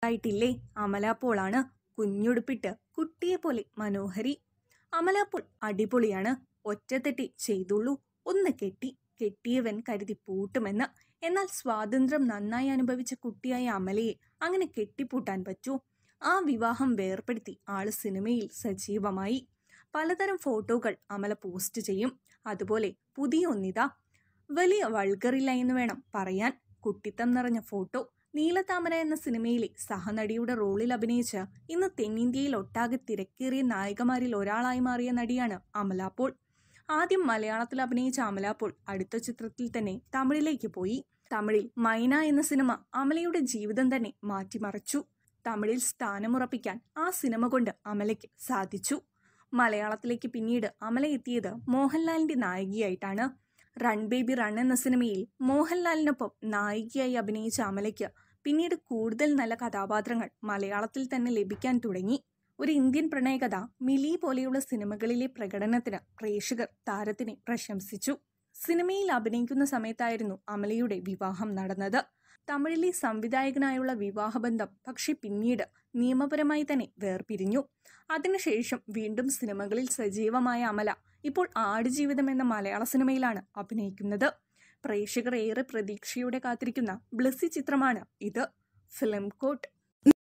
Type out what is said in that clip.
ആയിട്ടില്ലേ അമല പോളാണ് കുഞ്ഞുടുപ്പിട്ട് കുട്ടിയെ പോലെ മനോഹരി അമല പോൾ അടിപൊളിയാണ് ഒറ്റത്തെറ്റി ചെയ്തുള്ളൂ ഒന്ന് കെട്ടി കെട്ടിയവൻ കരുതി പൂട്ടുമെന്ന് എന്നാൽ സ്വാതന്ത്ര്യം നന്നായി അനുഭവിച്ച കുട്ടിയായ അമലയെ അങ്ങനെ കെട്ടിപ്പൂട്ടാൻ പറ്റൂ ആ വിവാഹം വേർപ്പെടുത്തി ആള് സിനിമയിൽ സജീവമായി പലതരം ഫോട്ടോകൾ അമല പോസ്റ്റ് ചെയ്യും അതുപോലെ പുതിയ ഒന്നിതാ വലിയ വൾഗറില്ല എന്ന് വേണം പറയാൻ കുട്ടിത്തം നിറഞ്ഞ ഫോട്ടോ നീലത്താമര എന്ന സിനിമയിലെ സഹനടിയുടെ റോളിൽ അഭിനയിച്ച് ഇന്ന് തെന്നിന്ത്യയിൽ ഒട്ടാകെ തിരക്കേറിയ നായികമാരിൽ ഒരാളായി മാറിയ നടിയാണ് അമല പോൾ ആദ്യം മലയാളത്തിൽ അഭിനയിച്ച അമല പോൾ അടുത്ത ചിത്രത്തിൽ തന്നെ തമിഴിലേക്ക് പോയി തമിഴിൽ മൈന എന്ന സിനിമ അമലയുടെ ജീവിതം തന്നെ മാറ്റിമറിച്ചു തമിഴിൽ സ്ഥാനമുറപ്പിക്കാൻ ആ സിനിമ കൊണ്ട് അമലയ്ക്ക് സാധിച്ചു മലയാളത്തിലേക്ക് പിന്നീട് അമല എത്തിയത് മോഹൻലാലിന്റെ നായികയായിട്ടാണ് റൺ ബേബി റൺ എന്ന സിനിമയിൽ മോഹൻലാലിനൊപ്പം നായികയായി അഭിനയിച്ച അമലയ്ക്ക് പിന്നീട് കൂടുതൽ നല്ല കഥാപാത്രങ്ങൾ മലയാളത്തിൽ തന്നെ ലഭിക്കാൻ തുടങ്ങി ഒരു ഇന്ത്യൻ പ്രണയകഥ മിലി പോലെയുള്ള സിനിമകളിലെ പ്രകടനത്തിന് പ്രേക്ഷകർ താരത്തിനെ പ്രശംസിച്ചു സിനിമയിൽ അഭിനയിക്കുന്ന സമയത്തായിരുന്നു അമലയുടെ വിവാഹം നടന്നത് തമിഴിലെ സംവിധായകനായുള്ള വിവാഹബന്ധം പക്ഷെ പിന്നീട് നിയമപരമായി തന്നെ വേർപിരിഞ്ഞു അതിനുശേഷം വീണ്ടും സിനിമകളിൽ സജീവമായ അമല ഇപ്പോൾ ആടുജീവിതം എന്ന മലയാള സിനിമയിലാണ് അഭിനയിക്കുന്നത് പ്രേക്ഷകർ ഏറെ പ്രതീക്ഷയോടെ കാത്തിരിക്കുന്ന ബ്ലസ്സി ചിത്രമാണ് ഇത് ഫിലിം കോട്ട്